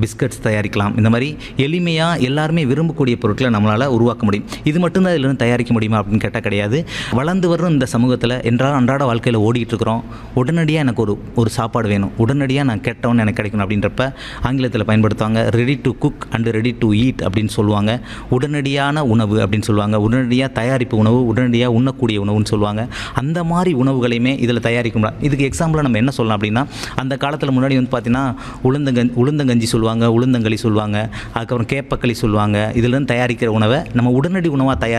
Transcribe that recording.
biscuits தயாரிக்கலாம் இந்த மாதிரி எளிமையாக எல்லாருமே விரும்பக்கூடிய பொருட்களை நம்மளால் உருவாக்க முடியும் இது மட்டும்தான் இதில் இருந்து தயாரிக்க முடியுமா அப்படின்னு கேட்டால் கிடையாது வளர்ந்து வரும் இந்த சமூகத்தில் என்றால் அன்றாட வாழ்க்கையில் ஓடிட்டு இருக்கிறோம் உடனடியாக எனக்கு ஒரு ஒரு சாப்பாடு வேணும் உடனடியாக நான் கேட்டவொன்னு எனக்கு கிடைக்கணும் அப்படின்றப்ப ஆங்கிலத்தில் பயன்படுத்துவாங்க ready to cook and ready to eat அப்படின்னு சொல்லுவாங்க உடனடியான உணவு அப்படின்னு சொல்லுவாங்க உடனடியாக தயாரிப்பு உணவு உடனடியாக உண்ணக்கூடிய உணவுன்னு சொல்லுவாங்க அந்த மாதிரி உணவுகளையுமே இதில் தயாரிக்க முடியும் இதுக்கு எக்ஸாம்பிளாக நம்ம என்ன சொல்லலாம் அப்படின்னா அந்த காலத்தில் முன்னாடி வந்து பார்த்தீங்கன்னா உளுந்தங்கஞ்சி உளுந்தங்கஞ்சி சொல்லுவாங்க உளுந்தங்களி சொல்லுவாங்க அதுக்கப்புறம் கேப்பக்களி சொல்லுவாங்க இதுலேருந்து தயாரிக்கிற உணவை நம்ம உடனடி உணவாக தயார்